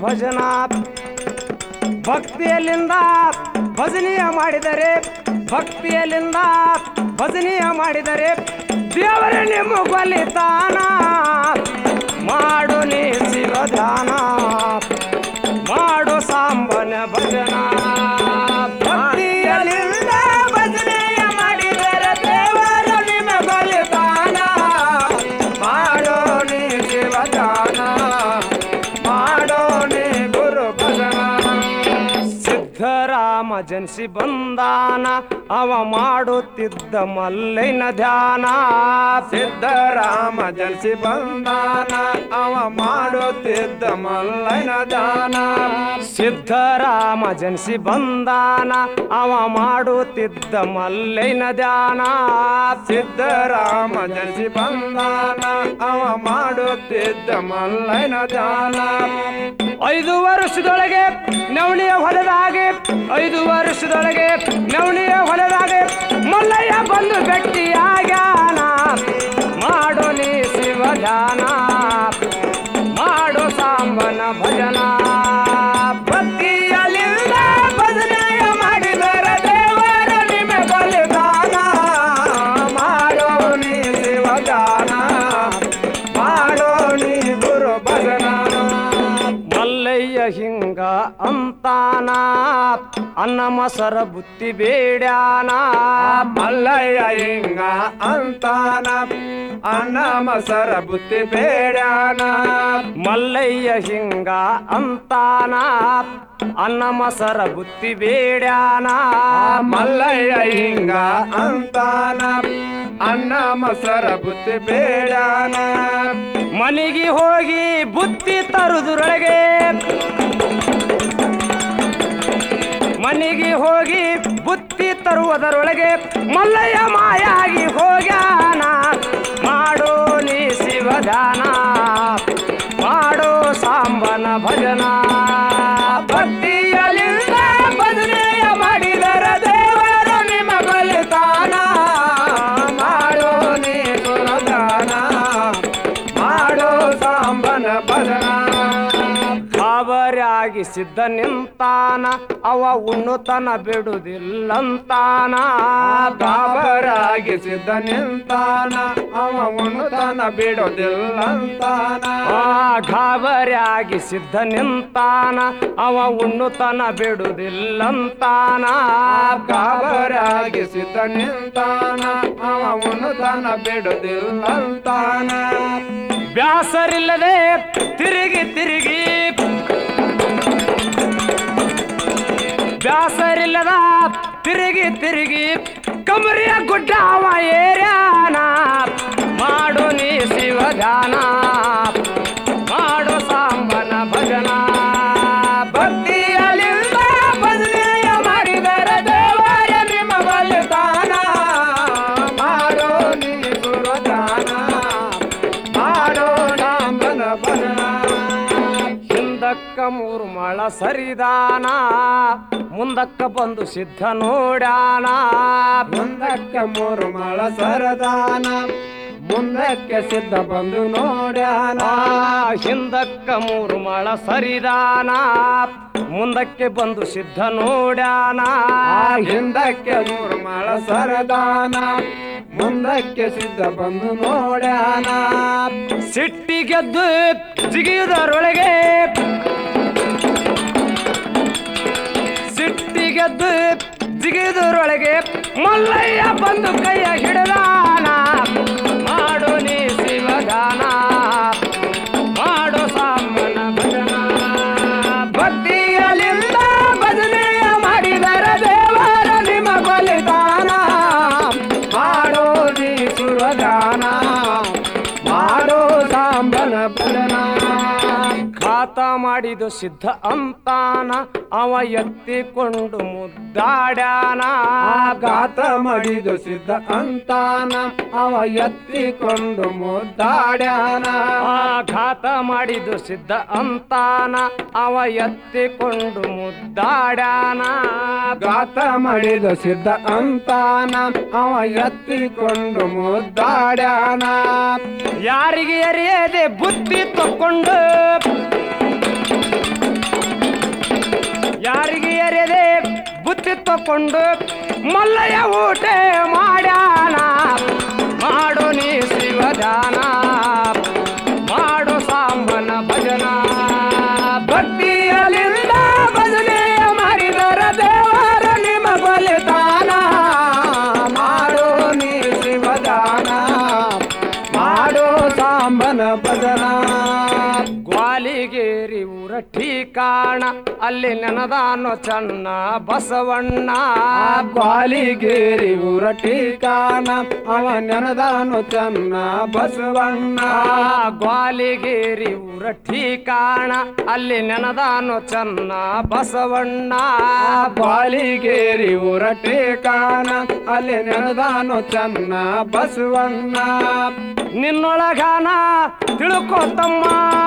ಭಜನ ಭಕ್ತಿಯಲ್ಲಿಂದ ಭಜನೀಯ ಮಾಡಿದರೆ ಭಕ್ತಿಯಲ್ಲಿಂದ ಭಜನೀಯ ಮಾಡಿದರೆ ದೇವರೇ ನಿಮ್ಮ ಬಲಿದಾನ ಮಾಡು ನೀ ಶಿವ ಧ್ಯಾನ ಮಾಡು ಸಾಂಬನ ಭಜನ ಭಕ್ತಿಯಲ್ಲಿಂದ ಭಜನೆಯ ಮಾಡಿದರೆ ದೇವರ ನಿಮ್ಮ ಬಲಿದಾನ ಮಾಡೋ ನೀ ಶಿವ ಧ್ಯಾನ ಮಾಡೋ ನೀ ಗುರು ಭಜನ ಸಿದ್ಧರಾಮ ಜನಿಸಿ ಬಂದಾನ ಅವ ಮಾಡುತ್ತಿದ್ದ ಮಲ್ಲೈನ ಧ್ಯಾನ ಸಿದ್ಧರಾಮ ಜನಿಸಿ ಬಂದಾನ ಅವ ಮಾಡುತ್ತಿದ್ದ ಮಲ್ಲನ ದಾನ ಸಿದ್ಧರಾಮ ಜನಿಸಿ ಬಂದಾನ ಅವ ಮಾಡುತ್ತಿದ್ದ ಮಲ್ಲೈನ ಧ್ಯಾನ ಸಿದ್ಧರಾಮ ಜನಿಸಿ ಬಂದಾನ ಅವ ಮಾಡುತ್ತಿದ್ದ ಮಲ್ಲನ ದಾನ ಐದು ವರ್ಷದೊಳಗೆ ನವಣಿಯ ಹೊಲದಾಗೆ ಐದು ವರ್ಷದೊಳಗೆ ನವಣಿಯ ಹೊಲದಾಗೆ ಮಲ್ಲಯ್ಯ ಬಂದು ಭೇಟಿಯಾಗ್ಯಾನ ಮಾಡು ನೀ ಶಿವ ಧ್ಯಾನ ಮಾಡು ಸಾಂಬನ ಭಜನ ಭಕ್ತಿಯಲ್ಲಿಂದ ಭಜನೆಯ ಮಾಡಿದರೆ ದೇವರ ನಿಮೆ ಬಲಿದಾನ ಮಾಡೋ ನೀ ಶಿವದಾನ ಮಾಡೋ ನೀ ಗುರು ಭಜನ ಮಲ್ಲಯ್ಯ ಹಿಂಗ ಅಂತಾನ ಅನ್ನ ಮಸರ ಬುತ್ತಿ ಬೇಡ್ಯಾನ ಮಲ್ಲಯ್ಯ ಹಿಂಗ ಅಂತಾನ ಅನ್ನ ಮಸರ ಬುತ್ತಿ ಬೇಡ್ಯಾನ ಮಲ್ಲಯ್ಯ ಹಿಂಗ ಅಂತಾನ ಅನ್ನ ಮಸರ ಬುತ್ತಿ ಬೇಡ್ಯಾನ ಮಲ್ಲಯ್ಯ ಹಿಂಗ ಅಂತಾನ ಅನ್ನ ಮಸರ ಬುತ್ತಿ ಬೇಡ್ಯಾನ ಮನೆಗೆ ಹೋಗಿ ಬುತ್ತಿ ತರುದ್ರೊಳಗೆ ಮನೆಗೆ ಹೋಗಿ ಬುತ್ತಿ ತರುವುದರೊಳಗೆ ಮಲ್ಲಯ್ಯ ಮಾಯಾಗಿ ಹೋಗ್ಯಾನ ಮಾಡೋ ನೀ ಶಿವದಾನ ಮಾಡೋ ಸಾಂಬನ ಭಜನ ಭಕ್ತಿಯಲ್ಲಿಂದ ಭಜನೆಯ ಮಾಡಿದರ ದೇವರ ನಿಮ್ಮ ಬಲಿದಾನ ಮಾಡೋ ನೀ ಗುರುದಾನ ಮಾಡೋ ಸಾಂಬನ ಭಜನ ಗಾಬರಿಯಾಗಿ ಸಿದ್ಧ ನಿಂತಾನ ಅವ ಉಣ್ಣುತನ ಬಿಡುವುದಿಲ್ಲಂತಾನ ಬಾಬರಾಗಿ ಸಿದ್ಧ ನಿಂತಾನ ಅವ ಉಣ್ಣುತನ ಬಿಡೋದಿಲ್ಲಂತಾನ ಆ ಗಾಬರಿಯಾಗಿ ಸಿದ್ಧ ನಿಂತಾನ ಅವ ಉಣ್ಣುತನ ಬಿಡುವುದಿಲ್ಲಂತಾನ ಬಾಬರಾಗಿ ಸಿದ್ಧ ನಿಂತಾನ ಅವ ಉಣ್ಣುತನ ಬಿಡೋದಿಲ್ಲಂತಾನ ಬ್ಯಾಸರಿಲ್ಲದೆ ತಿರುಗಿ ತಿರುಗಿ ಬ್ಯಾಸರಿಲ್ಲದ ತಿರುಗಿ ತಿರುಗಿ ಕಮರಿಯ ಗುಡ್ಡ ಅವ ಏರ್ಯಾನ ಮಾಡು ನೀ ಶಿವ ಧ್ಯಾನ ಮಾಡು ಸಾಂಬನ ಭಜನ ಭಕ್ತಿಯಲ್ಲಿಂದ ಭಜನೆಯ ಮಾಡಿದರ ದೇವರ ನಿಮ್ಮ ಬಲಿದಾನ ಮಾಡೋ ನೀ ಗುರುದಾನ ಮಾಡೋ ನಾಮನ ಭಜನ ಹಿಂದಕ್ಕ ಮೂರು ಮಳ ಸರಿದಾನ ಮುಂದಕ್ಕ ಬಂದು ಸಿದ್ಧ ನೋಡ್ಯಾನ ಮುಂದಕ್ಕೆ ಮೂರು ಮಳ ಸರದಾನ ಮುಂದಕ್ಕೆ ಸಿದ್ಧ ಬಂದು ನೋಡ್ಯಾನ ಆ ಹಿಂದಕ್ಕ ಮೂರು ಮಳ ಸರಿದಾನ ಮುಂದಕ್ಕೆ ಬಂದು ಸಿದ್ಧ ನೋಡ್ಯಾನ ಆ ಹಿಂದಕ್ಕೆ ಮೂರು ಮಳ ಸರದಾನ ಮುಂದಕ್ಕೆ ಸಿದ್ಧ ಬಂದು ನೋಡ್ಯಾನ ಸಿಟ್ಟಿಗೆದ್ದು ಜಿಗಿಯುವುದರೊಳಗೆ ಸಿಟ್ಟಿಗೆದ್ದು ಜಿಗಿಯುವುದರೊಳಗೆ ಮಲ್ಲಯ್ಯ ಬಂದು ಕೈಯ ಹಿಡಿದಾನ ಮಾಡು ನೀ ಶಿವಗಾನ ಮಾಡು ಸಾಂಬನ ಭಜನ ಭಕ್ತಿಯಲ್ಲಿಂದ ಭಜನೆಯ ಮಾಡಿದರ ದೇವರ ನಿಮ್ಮ ಬಲಿದಾನ ಮಾಡೋ ನೀ ಸುರದಾನ ಮಾಡೋ ಸಾಂಬನ ಭಜನ ಖಾತ ಮಾಡಿದು ಸಿದ್ಧ ಅಂತಾನ ಅವ ಎತ್ತಿಕೊಂಡು ಮುದ್ದಾಡ್ಯಾನ ಗಾತ ಮಾಡಿದು ಸಿದ್ಧ ಅಂತಾನ ಅವ ಎತ್ತಿಕೊಂಡು ಮುದ್ದಾಡ್ಯಾನ ಆ ಘಾತ ಮಾಡಿದು ಸಿದ್ಧ ಅಂತಾನ ಅವ ಎತ್ತಿಕೊಂಡು ಮುದ್ದಾಡ್ಯಾನ ಗಾತ ಮಾಡಿದ ಸಿದ್ಧ ಅಂತಾನ ಅವ ಎತ್ತಿಕೊಂಡು ಮುದ್ದಾಡ್ಯಾನ ಯಾರಿಗೆ ಎರೆಯದೆ ಬುದ್ಧಿ ತಕ್ಕೊಂಡು ಯಾರಿಗೆ ಎರೆದೆ ಬುತ್ತಿ ತಕೊಂಡು ಮಲ್ಲಯ್ಯ ಊಟ ಮಾಡ್ಯಾನ ಮಾಡು ನೀ ಶಿವದಾನ ಮಾಡು ಸಾಂಬನ ಭಜನ ಭಕ್ತಿಯಲಿಂದ ಭಜನೆ ಮಾಡಿದರ ದೇವರ ನಿಮ್ಮ ಬಲಿದಾನ ಮಾಡೋ ನೀ ಶಿವದಾನ ಮಾಡೋ ಸಾಂಬನ ಭಜನ ಗ್ವಾಲಿಗೇರಿ ಊರ ಠೀಕಾಣ ಅಲ್ಲಿ ನೆನದಾನೋ ಚನ್ನ ಬಸವಣ್ಣ ಗ್ವಾಲಿಗೇರಿ ಊರ ಟೀಕಾನ ಅವ ನೆನದಾನು ಚನ್ನ ಬಸವಣ್ಣ ಆ ಗ್ವಾಲಿಗೇರಿ ಊರ ಠೀಕಾಣ ಅಲ್ಲಿ ನೆನದಾನೋ ಚನ್ನ ಬಸವಣ್ಣ ಗ್ವಾಲಿಗೇರಿ ಊರ ಟೀಕಾನ ಅಲ್ಲಿ ನೆನದಾನು ಚನ್ನ ಬಸವಣ್ಣ ನಿನ್ನೊಳಗಾನ ತಿಳ್ಕೊತಮ್ಮ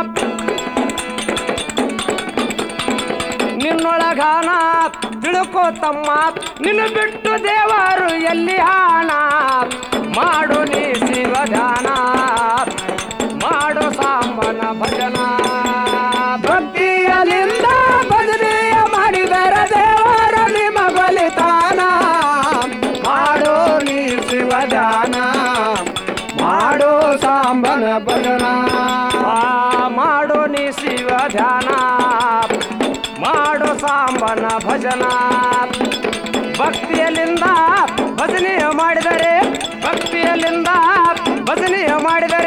ನಿನ್ನೊಳಗಾನ ತಿಳ್ಕೊತಮ್ಮ ನಿನ್ನ ಬಿಟ್ಟು ದೇವರು ಎಲ್ಲಿ ಹಾನ ಮಾಡು ನೀ ಶಿವದಾನ ಮಾಡು ಸಾಂಬನ ಭಜನ ಭಕ್ತಿಯಲಿಂದ ಭಜನೆಯ ಮಾಡಿದರ ದೇವರ ನಿಮ್ಮ ಬಲಿದಾನ ಮಾಡೋ ನೀ ಶಿವದಾನ ಮಾಡೋ ಸಾಂಬನ ಭಜನ ಆ ಮಾಡು ನೀ ಶಿವ ಧ್ಯಾನ ಮಾಡು ಸಾಂಬನ ಭಜನ ಭಕ್ತಿಯಲ್ಲಿಂದ ಭಜನೆಯ ಮಾಡಿದರೆ ಭಕ್ತಿಯಲ್ಲಿಂದ ಭಜನೆಯ ಮಾಡಿದರೆ